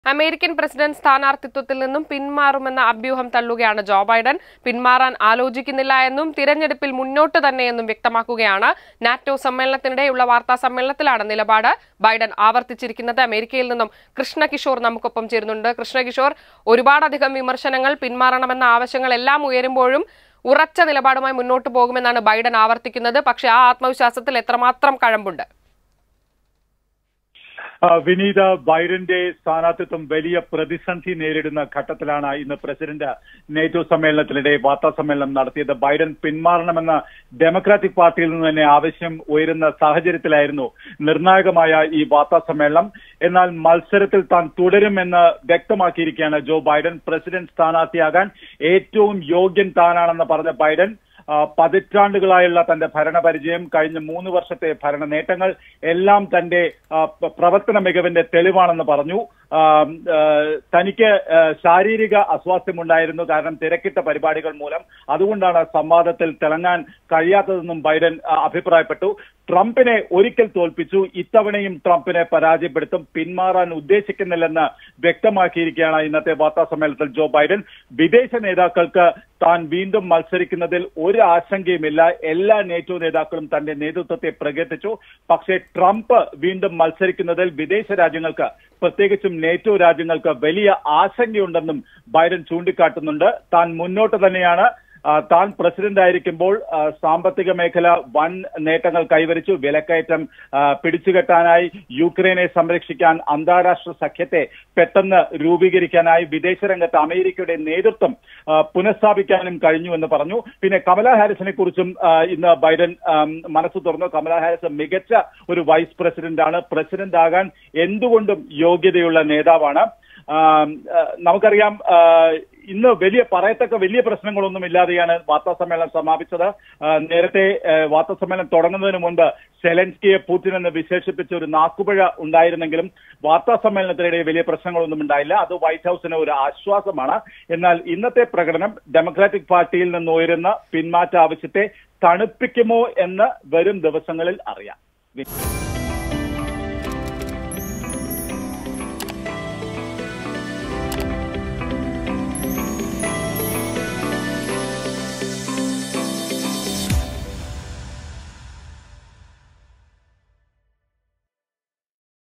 American president സ്ഥാനാർത്ഥിത്വത്തിൽ നിന്നും പിന്മാറുമെന്ന അഭ്യൂഹം തള്ളുകയാണ് Joe Biden പിന്മാറാൻ ആലോചിക്കുന്നില്ല എന്നും തിരഞ്ഞെടുപ്പിൽ മുന്നോട്ട് തന്നെയെന്നും വ്യക്തമാക്കുകയാണ് നാറ്റോ സമ്മേളനത്തിനിടെയുള്ള വാർത്താ സമ്മേളനത്തിലാണ് നിലപാട് ബൈഡൻ ആവർത്തിച്ചിരിക്കുന്നത് അമേരിക്കയിൽ നിന്നും കൃഷ്ണകിഷോർ നമുക്കൊപ്പം ചേരുന്നുണ്ട് കൃഷ്ണകിഷോർ ഒരുപാടധികം വിമർശനങ്ങൾ പിന്മാറണമെന്ന ആവശ്യങ്ങളെല്ലാം ഉയരുമ്പോഴും ഉറച്ച നിലപാടുമായി മുന്നോട്ട് പോകുമെന്നാണ് ബൈഡൻ ആവർത്തിക്കുന്നത് പക്ഷേ ആ ആത്മവിശ്വാസത്തിൽ എത്രമാത്രം കഴമ്പുണ്ട് ആ, വിനീത ബൈഡന്റെ സ്ഥാനാർത്ഥിത്വം വലിയ പ്രതിസന്ധി നേരിടുന്ന ഘട്ടത്തിലാണ് ഇന്ന് പ്രസിഡന്റ് നേറ്റോ സമ്മേളനത്തിനിടെ വാർത്താ സമ്മേളനം നടത്തിയത് ബൈഡൻ പിന്മാറണമെന്ന ഡെമോക്രാറ്റിക് പാർട്ടിയിൽ നിന്ന് തന്നെ ആവശ്യം ഉയരുന്ന സാഹചര്യത്തിലായിരുന്നു നിർണായകമായ ഈ വാർത്താ സമ്മേളനം എന്നാൽ മത്സരത്തിൽ താൻ തുടരുമെന്ന് വ്യക്തമാക്കിയിരിക്കുകയാണ് ജോ ബൈഡൻ പ്രസിഡന്റ് സ്ഥാനാർത്ഥിയാകാൻ ഏറ്റവും യോഗ്യൻ താനാണെന്ന് പറഞ്ഞ ബൈഡൻ ആ, പതിറ്റാണ്ടുകളായുള്ള തന്റെ ഭരണപരിചയം കഴിഞ്ഞ മൂന്ന് വർഷത്തെ ഭരണ നേട്ടങ്ങൾ എല്ലാം തന്റെ ആ, പ- പ്രവർത്തന മികവിന്റെ തെളിവാണെന്ന് പറഞ്ഞു ആ, ആ, തനിക്ക് ആ, ശാരീരിക അസ്വാസ്ഥ്യമുണ്ടായിരുന്നു കാരണം തിരക്കിട്ട പരിപാടികൾ മൂലം അതുകൊണ്ടാണ് സംവാദത്തിൽ തിളങ്ങാൻ കഴിയാത്തതെന്നും ബൈഡൻ ആ, അഭിപ്രായപ്പെട്ടു ട്രംപിനെ ഒരിക്കൽ തോൽപ്പിച്ചു ഇത്തവണയും ട്രംപിനെ പരാജയപ്പെടുത്തും പിന്മാറാൻ ഉദ്ദേശിക്കുന്നില്ലെന്ന് വ്യക്തമാക്കിയിരിക്കുകയാണ് ഇന്നത്തെ വാർത്താ സമ്മേളനത്തിൽ ജോ ബൈഡൻ വിദേശ നേതാക്കൾക്ക് താൻ വീണ്ടും മത്സരിക്കുന്നതിൽ ഒരു ആശങ്കയുമില്ല എല്ലാ നേറ്റോ നേതാക്കളും തന്റെ നേതൃത്വത്തെ പ്രകീർത്തിച്ചു പക്ഷേ ട്രംപ് വീണ്ടും മത്സരിക്കുന്നതിൽ വിദേശ രാജ്യങ്ങൾക്ക് പ്രത്യേകിച്ചും നേറ്റോ രാജ്യങ്ങൾക്ക് വലിയ ആശങ്കയുണ്ടെന്നും ബൈഡൻ ചൂണ്ടിക്കാട്ടുന്നുണ്ട് താൻ മുന്നോട്ട് തന്നെയാണ് ആ, താൻ പ്രസിഡന്റ് ആയിരിക്കുമ്പോൾ ആ, സാമ്പത്തിക മേഖല വൻ നേട്ടങ്ങൾ കൈവരിച്ചു വിലക്കയറ്റം ആ, പിടിച്ചുകെട്ടാനായി യുക്രൈനെ സംരക്ഷിക്കാൻ അന്താരാഷ്ട്ര സഖ്യത്തെ പെട്ടെന്ന് രൂപീകരിക്കാനായി വിദേശ രംഗത്ത് അമേരിക്കയുടെ നേതൃത്വം ആ, പുനഃസ്ഥാപിക്കാനും കഴിഞ്ഞു എന്ന് പറഞ്ഞു പിന്നെ കമലാ ഹാരിസിനെ കുറിച്ചും ആ, ഇന്ന് ബൈഡൻ ആം, മനസ്സ് തുറന്നു കമലാ ഹാരിസ് മികച്ച ഒരു വൈസ് പ്രസിഡന്റ് ആണ് പ്രസിഡന്റ് ആകാൻ എന്തുകൊണ്ടും യോഗ്യതയുള്ള നേതാവാണ് ആം, ആ, നമുക്കറിയാം ആ, ഇന്ന് വലിയ പറയത്തക്ക വലിയ പ്രശ്നങ്ങളൊന്നും ഇല്ലാതെയാണ് വാർത്താ സമ്മേളനം സമാപിച്ചത് ആ, നേരത്തെ ആ, വാർത്താ സമ്മേളനം തുടങ്ങുന്നതിന് മുൻപ് സെലൻസ്കിയെ പുടിൻ എന്ന് വിശേഷിപ്പിച്ച ഒരു നാക്കുപിഴ ഉണ്ടായിരുന്നെങ്കിലും വാർത്താ സമ്മേളനത്തിനിടെ വലിയ പ്രശ്നങ്ങളൊന്നും ഉണ്ടായില്ല അത് വൈറ്റ് ഹൌസിന് ഒരു ആശ്വാസമാണ് എന്നാൽ ഇന്നത്തെ പ്രകടനം ഡെമോക്രാറ്റിക് പാർട്ടിയിൽ നിന്ന് ഉയരുന്ന പിന്മാറ്റ ആവശ്യത്തെ തണുപ്പിക്കുമോ എന്ന് വരും ദിവസങ്ങളിൽ അറിയാം